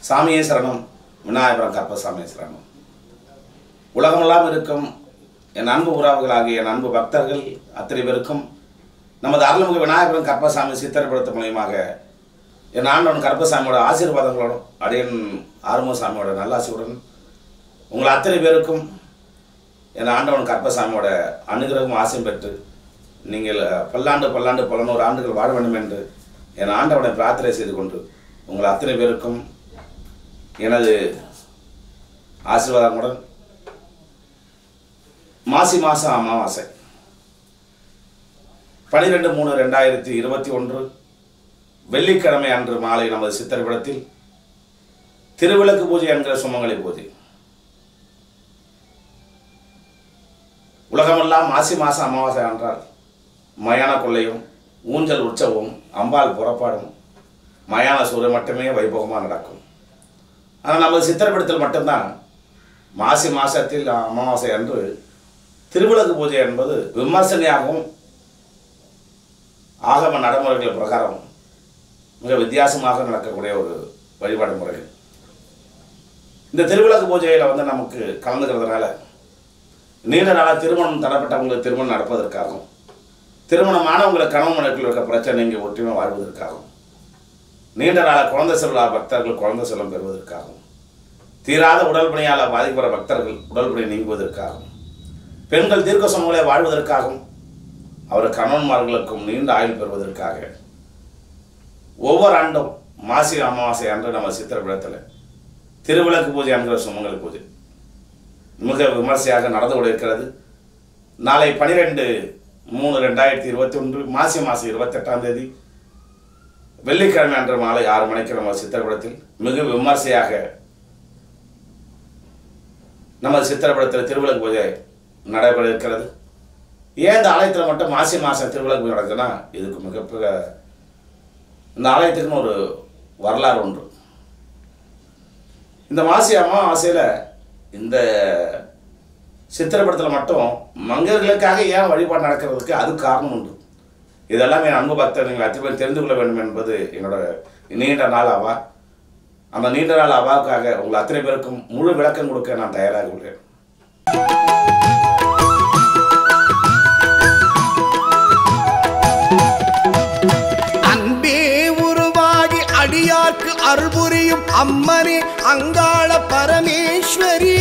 சாமியே சரணம் விநாயகபுரம் கற்பசாமியே சரணம் உலகமெல்லாம் இருக்கும் என் அன்பு உறவுகளாகிய என் அன்பு பக்தர்கள் அத்தனை பேருக்கும் நமது அருள்மிகு விநாயகபுரம் கற்பசாமி சித்திரப்படத்து மூலியமாக என் ஆண்டவன் கற்பசாமியோட ஆசீர்வாதங்களோடும் அடியன் ஆறுமுகசாமியோட நல்லாசியுடன் உங்கள் அத்தனை பேருக்கும் என் ஆண்டவன் கற்பசாமியோட அனுகிரகம் ஆசையும் பெற்று நீங்கள் பல்லாண்டு பல்லாண்டு பல நூறு ஆண்டுகள் வாழ வேண்டும் என்று என் ஆண்டவனை பிரார்த்தனை செய்து கொண்டு உங்கள் அத்தனை பேருக்கும் எனது ஆசீர்வாதங்களுடன் மாசி மாதம் அமாவாசை பனிரெண்டு மூணு ரெண்டாயிரத்தி இருபத்தி ஒன்று வெள்ளிக்கிழமை அன்று மாலை நமது சித்திரப்படத்தில் திருவிளக்கு பூஜை என்கிற சுமங்கலி பூஜை உலகமெல்லாம் மாசி மாசம் அமாவாசை என்றால் மயான கொள்ளையும் ஊஞ்சல் உற்சவம் அம்பாள் புறப்பாடும் மயான சூரியன் மட்டுமே வைபவமாக நடக்கும் ஆனால் நமது சித்திரப்படத்தில் மட்டும்தான் மாசி மாசத்தில் அமாவாசை அன்று திருவிளக்கு பூஜை என்பது விமர்சனையாகவும் ஆகம நடைமுறைகள் பிரகாரம் மிக வித்தியாசமாக நடக்கக்கூடிய ஒரு வழிபாடு முறைகள் இந்த திருவிளக்கு பூஜையில் வந்து நமக்கு கலந்துக்கிறதுனால நீண்ட நாளாக திருமணம் தடப்பட்டவங்களுக்கு திருமணம் நடப்பதற்காகவும் திருமணமானவங்களுக்கு கணவன் மனைவிக்குள் இருக்க பிரச்சனை இங்கே ஒற்றுமை வாழ்வதற்காகவும் நீண்ட நாள குழந்தை செல்வா பக்தர்கள் குழந்தை செல்வம் பெறுவதற்காகவும் தீராத உடல் பணியால் பாதிக்கப்படுற பக்தர்கள் உடல் பணி நீங்குவதற்காகவும் பெண்கள் தீர்க்க சமூகங்களை வாழ்வதற்காகவும் அவர் கணவன்மார்களுக்கும் நீண்ட ஆயுள் பெறுவதற்காக ஒவ்வொரு ஆண்டும் மாசி அமாவாசை அன்று நம்ம சித்திரப்படத்தில் திருவிளக்கு பூஜை என்கிற சுமங்கல் பூஜை மிக விமர்சையாக நடந்து கொண்டிருக்கிறது நாளை பனிரெண்டு மூணு ரெண்டாயிரத்தி இருபத்தி ஒன்று மாசி மாதம் இருபத்தெட்டாம் தேதி வெள்ளிக்கிழமை அன்று மாலை ஆறு மணிக்கு நம்ம சித்திரப்படத்தில் மிக விமர்சையாக நம்ம சித்திரப்படத்தில் திருவிளக்கு பூஜை நடைபெற இருக்கிறது ஏன் இந்த ஆலயத்தில் மட்டும் மாசி மாதம் திருவிளக்கு பூஜை நடக்குதுன்னா இதுக்கு மிகப்பெரிய இந்த ஆலயத்துக்குன்னு ஒரு வரலாறு உண்டு இந்த மாசி அமாவாசையில் இந்த சித்திரப்படத்தில் மட்டும் மங்கர்களுக்காக ஏன் வழிபாடு நடக்கிறதுக்கு அது காரணம் உண்டு இதெல்லாம் என் அன்பு பக்தர் நீங்கள் அத்தனை பேர் தெரிந்து கொள்ள வேண்டும் என்பது என்னோட நீண்ட நாள் அவா அந்த நீண்ட நாள் அவாவுக்காக உங்கள் அத்தனை பேருக்கும் முழு விளக்கம் கொடுக்க நான் தயாராக உள்ளேன் அன்பே உருவாகி அடியார்க்கு அருள் புரியும் அம்மனே அங்காள பரமேஸ்வரி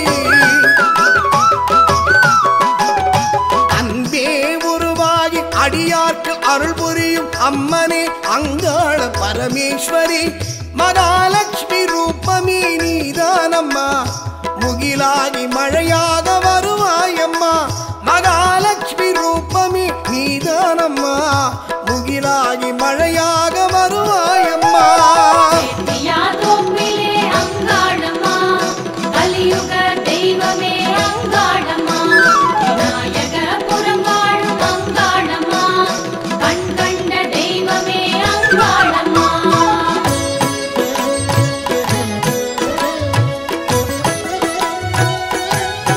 அன்பே உருவாகி அடியார்க்கு அருள் புரியும் அம்மனே அங்காள பரமேஸ்வரி மகாலட்சுமி ரூபமே நீதானம்மா முகிலாகி மழையாக வருவாயம்மா மகாலட்சுமி ரூபமே நீதானம்மா முகிலாகி மழையாக